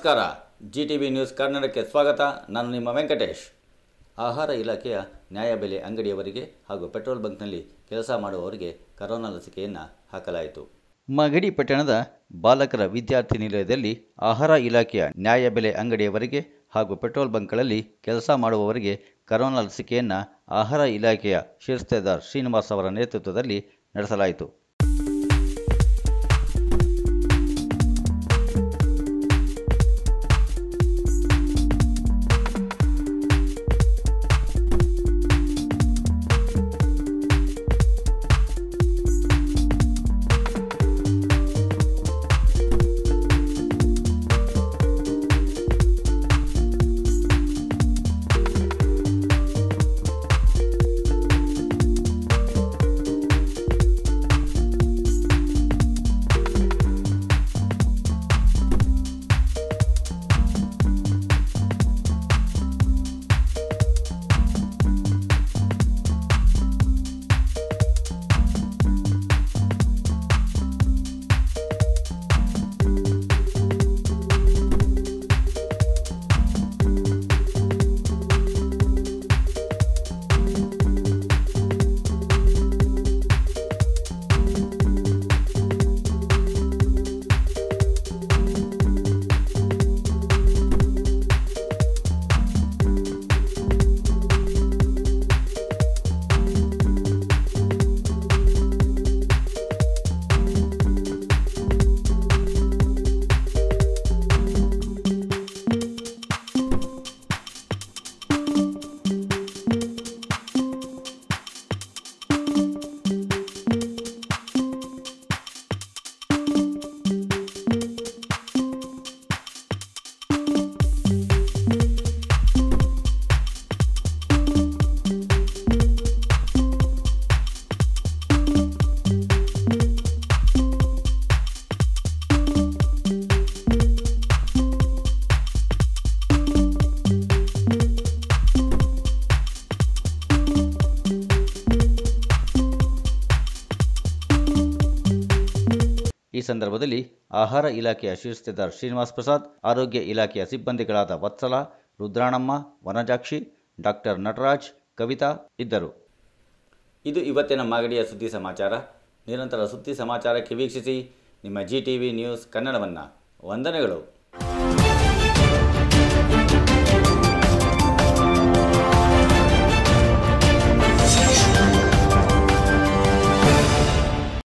ನಮಸ್ಕಾರ G T V news ಕನ್ನಡಕ್ಕೆ ಸ್ವಾಗತ ನಾನು ನಿಮ್ಮ ವೆಂಕಟೇಶ್ ಆಹಾರ ಇಲಾಖೆಯ ನ್ಯಾಯಬೆಲೆ ಅಂಗಡಿಯವರಿಗೆ ಹಾಗೂ ಪೆಟ್ರೋಲ್ ಬಂಕ್ನಲ್ಲಿ ಕೆಲಸ ಮಾಡುವವರಿಗೆ ಕರೋನಾ ಲಸಿಕೆಯನ್ನು ಹಾಕಲಾಯಿತು ಮಗಡಿ ಪಟ್ಟಣದ ಬಾಲಕರ ವಿದ್ಯಾರ್ಥಿ ನಿಲಯದಲ್ಲಿ ಆಹಾರ ಇಲಾಖೆಯ ನ್ಯಾಯಬೆಲೆ ಅಂಗಡಿಯವರಿಗೆ ಹಾಗೂ ಪೆಟ್ರೋಲ್ ಬಂಕ್ಗಳಲ್ಲಿ ಕೆಲಸ ಮಾಡುವವರಿಗೆ ಕರೋನಾ ಲಸಿಕೆಯನ್ನು ಆಹಾರ ಇಲಾಖೆಯ ಶಿರಸ್ತೇದಾರ್ ಶ್ರೀನಿವಾಸ್ ಅವರ ನೇತೃತ್ವದಲ್ಲಿ ನಡೆಸಲಾಯಿತು ಈ ಸಂದರ್ಭದಲ್ಲಿ ಆಹಾರ ಇಲಾಖೆಯ ಶಿರಸ್ತೇದಾರ್ ಶ್ರೀನಿವಾಸ್ ಪ್ರಸಾದ್ ಆರೋಗ್ಯ ಇಲಾಖೆಯ ಸಿಬ್ಬಂದಿಗಳಾದ ವತ್ಸಲ ರುದ್ರಾಣಮ್ಮ ವನಜಾಕ್ಷಿ ಡಾಕ್ಟರ್ ನಟರಾಜ್ ಕವಿತಾ ಇದ್ದರು ಇದು ಇವತ್ತಿನ ಮಾಗಡಿಯ ಸುದ್ದಿ ಸಮಾಚಾರ ನಿರಂತರ ಸುದ್ದಿ ಸಮಾಚಾರಕ್ಕೆ ವೀಕ್ಷಿಸಿ ನಿಮ್ಮ ಜಿ ಟಿ ವಿ ನ್ಯೂಸ್ ಕನ್ನಡವನ್ನು ವಂದನೆಗಳು